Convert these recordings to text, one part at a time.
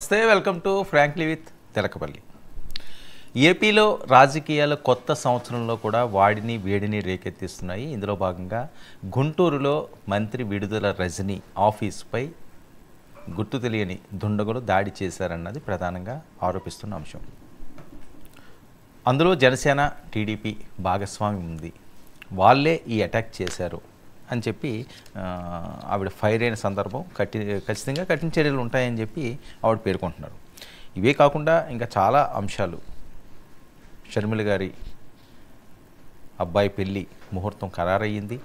నమస్తే welcome to frankly with Telakapalli ఏపీలో రాజకీయాలు కొత్త సంవత్సరంలో కూడా వాడిని వేడిని రేకెత్తిస్తున్నాయి ఇందులో భాగంగా గుంటూరులో మంత్రి విడుదల రజని ఆఫీస్పై గుర్తు తెలియని దుండగులు దాడి చేశారన్నది ప్రధానంగా ఆరోపిస్తున్న అంశం అందులో జనసేన టీడీపీ భాగస్వామ్యం ఉంది వాళ్ళే ఈ అటాక్ చేశారు అని చెప్పి ఆ, ఆవిడ ఫైర్ అయిన సందర్భం కట్టి ఖచ్చితంగా కఠిన చర్యలు ఉంటాయని చెప్పి ఆవిడ పేర్కొంటున్నారు ఇవే కాకుండా ఇంకా చాలా అంశాలు షర్మిల గారి అబ్బాయి పెళ్ళి ముహూర్తం ఖరారయ్యింది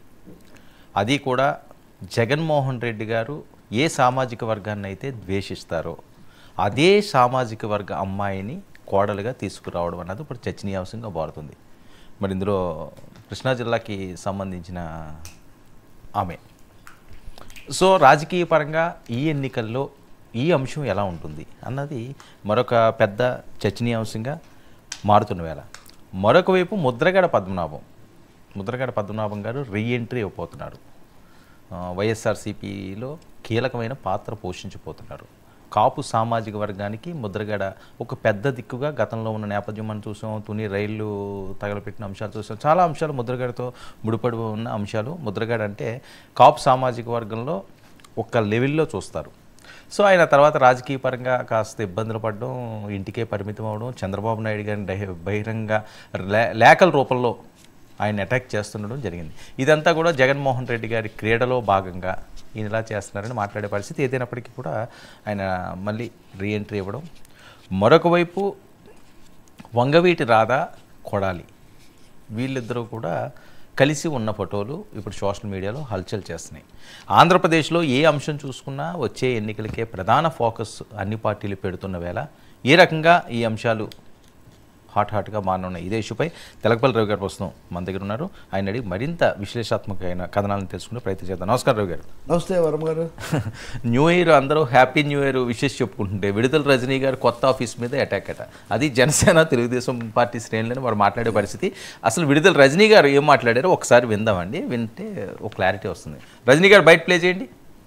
అది కూడా జగన్మోహన్ రెడ్డి గారు ఏ సామాజిక వర్గాన్ని అయితే ద్వేషిస్తారో అదే సామాజిక వర్గ అమ్మాయిని కోడలుగా తీసుకురావడం అన్నది ఇప్పుడు చర్చనీయాంశంగా మారుతుంది మరి ఇందులో కృష్ణా జిల్లాకి సంబంధించిన ఆమె సో రాజకీయ పరంగా ఈ ఎన్నికల్లో ఈ అంశం ఎలా ఉంటుంది అన్నది మరొక పెద్ద చర్చనీయాంశంగా మారుతున్న వేళ మరొక వైపు ముద్రగడ పద్మనాభం ముద్రగడ పద్మనాభం గారు రీఎంట్రీ ఇవ్వబోతున్నారు ఆ, వైఎస్ఆర్సీపీలో కీలకమైన పాత్ర పోషించబోతున్నారు కాపు సామాజిక వర్గానికి ముద్రగడ ఒక పెద్ద దిక్కుగా గతంలో ఉన్న నేపథ్యం మనం చూసాం తుని రైళ్లు తగలపెట్టిన అంశాలు చూసాం చాలా అంశాలు ముద్రగడతో ముడిపడి ఉన్న అంశాలు ముద్రగడ అంటే కాపు సామాజిక వర్గంలో ఒక లెవెల్లో చూస్తారు సో ఆయన తర్వాత రాజకీయ పరంగా కాస్త ఇబ్బందులు పడడం ఇంటికే పరిమితం అవడం చంద్రబాబు నాయుడు గారిని డై- బహిరంగ లే- లేఖల రూపంలో ఆయన అటాక్ చేస్తుండడం జరిగింది ఇదంతా కూడా జగన్మోహన్ రెడ్డి గారి క్రీడలో భాగంగా ఈయన ఇలా చేస్తున్నారని మాట్లాడే పరిస్థితి ఏదైనప్పటికీ కూడా ఆయన మళ్ళీ రీఎంట్రీ ఇవ్వడం మరొక వైపు వంగవీటి రాధ కొడాలి వీళ్ళిద్దరూ కూడా కలిసి ఉన్న ఫోటోలు ఇప్పుడు సోషల్ మీడియాలో హల్చల్ చేస్తున్నాయి ఆంధ్రప్రదేశ్లో ఏ అంశం చూసుకున్నా వచ్చే ఎన్నికలకే ప్రధాన ఫోకస్ అన్ని పార్టీలు పెడుతున్న వేళ ఏ రకంగా ఈ అంశాలు హాట్ హాట్గా మారనున్నాయి ఇదే ఇష్యూపై తెలకపల్లి రవి గారు ప్రస్తుతం మన దగ్గర ఉన్నారు ఆయన అడిగి మరింత విశ్లేషాత్మకమైన కథనాలను తెలుసుకునే ప్రయత్నం చేద్దాం నమస్కారం రవి గారు నమస్తే వరం గారు న్యూ ఇయర్ అందరూ హ్యాపీ న్యూ ఇయర్ విషెస్ చెప్పుకుంటుంటే విడుదల రజనీ గారు కొత్త ఆఫీస్ మీద అటాక్ అట అది జనసేన తెలుగుదేశం పార్టీ శ్రేణులని వారు మాట్లాడే పరిస్థితి అసలు విడుదల రజనీ గారు ఏం మాట్లాడారో ఒకసారి విందామండి వింటే ఒక క్లారిటీ వస్తుంది రజనీ గారు బయట ప్లే చేయండి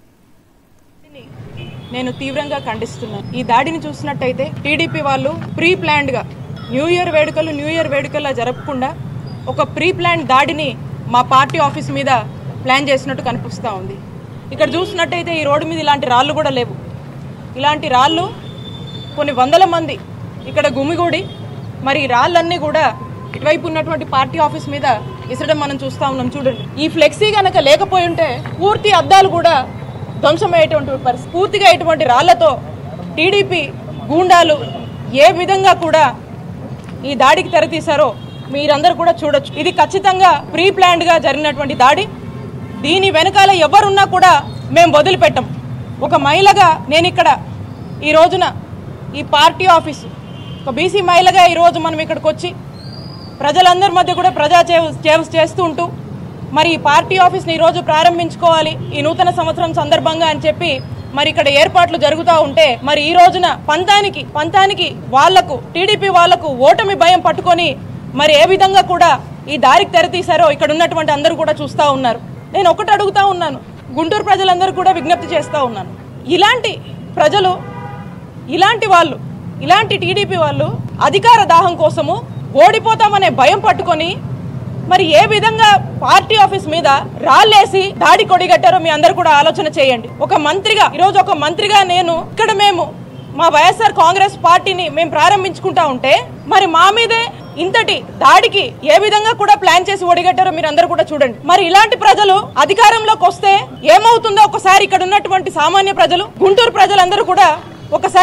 నేను తీవ్రంగా ఖండిస్తున్నాను ఈ దాడిని చూసినట్టయితే టీడీపీ వాళ్ళు ప్రీ ప్లాన్డ్ గా న్యూ ఇయర్ వేడుకలు న్యూ ఇయర్ వేడుకల్లా జరపకుండా ఒక ప్రీ ప్లాన్ దాడిని మా పార్టీ ఆఫీస్ మీద ప్లాన్ చేసినట్టు కనిపిస్తూ ఉంది ఇక్కడ చూసినట్టయితే ఈ రోడ్డు మీద ఇలాంటి రాళ్ళు కూడా లేవు ఇలాంటి రాళ్ళు కొన్ని వందల మంది ఇక్కడ గుమిగూడి మరి ఈ రాళ్ళన్నీ కూడా ఇటువైపు ఉన్నటువంటి పార్టీ ఆఫీస్ మీద ఇసడం మనం చూస్తా ఉన్నాం చూడండి ఈ ఫ్లెక్సీ గనక లేకపోయి ఉంటే పూర్తి అద్దాలు కూడా ధ్వంసమయ్యేటువంటి పరిస్థితి పూర్తిగా ఇటువంటి రాళ్లతో టీడీపీ గూండాలు ఏ విధంగా కూడా ఈ దాడికి తెరతీశారో మీరందరూ కూడా చూడొచ్చు ఇది ఖచ్చితంగా ప్రీ ప్లాన్డ్ గా జరిగినటువంటి దాడి దీని వెనకాల ఎవరున్నా కూడా మేము వదిలిపెట్టం ఒక మహిళగా నేను ఇక్కడ ఈ రోజున ఈ పార్టీ ఆఫీస్ ఒక బీసీ మహిళగా ఈ రోజు మనం ఇక్కడికి వచ్చి ప్రజలందరి మధ్య కూడా ప్రజా సేవ సేవ చేస్తూ ఉంటూ మరి ఈ పార్టీ ఆఫీస్ని ఈరోజు ప్రారంభించుకోవాలి ఈ నూతన సంవత్సరం సందర్భంగా అని చెప్పి మరి ఇక్కడ ఏర్పాట్లు జరుగుతూ ఉంటే మరి ఈ రోజున పంతానికి పంతానికి వాళ్లకు టీడీపీ వాళ్లకు ఓటమి భయం పట్టుకొని మరి ఏ విధంగా కూడా ఈ దారికి తెరతీశారో ఇక్కడ ఉన్నటువంటి అందరూ కూడా చూస్తూ ఉన్నారు నేను ఒకటి అడుగుతా ఉన్నాను గుంటూరు ప్రజలందరూ కూడా విజ్ఞప్తి చేస్తూ ఉన్నాను ఇలాంటి ప్రజలు ఇలాంటి వాళ్ళు ఇలాంటి టీడీపీ వాళ్ళు అధికార దాహం కోసము ఓడిపోతామనే భయం పట్టుకొని మరి ఏ విధంగా పార్టీ ఆఫీస్ మీద రాళ్ళేసి దాడి కొడిగట్టారో మీ అందరు కూడా ఆలోచన చేయండి ఒక మంత్రిగా ఈరోజు ఒక మంత్రిగా నేను ఇక్కడ మేము మా వైఎస్ఆర్ కాంగ్రెస్ పార్టీని మేము ప్రారంభించుకుంటా ఉంటే మరి మా మీదే ఇంతటి దాడికి ఏ విధంగా కూడా ప్లాన్ చేసి ఒడిగట్టారో మీరు అందరూ కూడా చూడండి మరి ఇలాంటి ప్రజలు అధికారంలోకి వస్తే ఏమవుతుందో ఒకసారి ఇక్కడ ఉన్నటువంటి సామాన్య ప్రజలు గుంటూరు ప్రజలందరూ కూడా ఒకసారి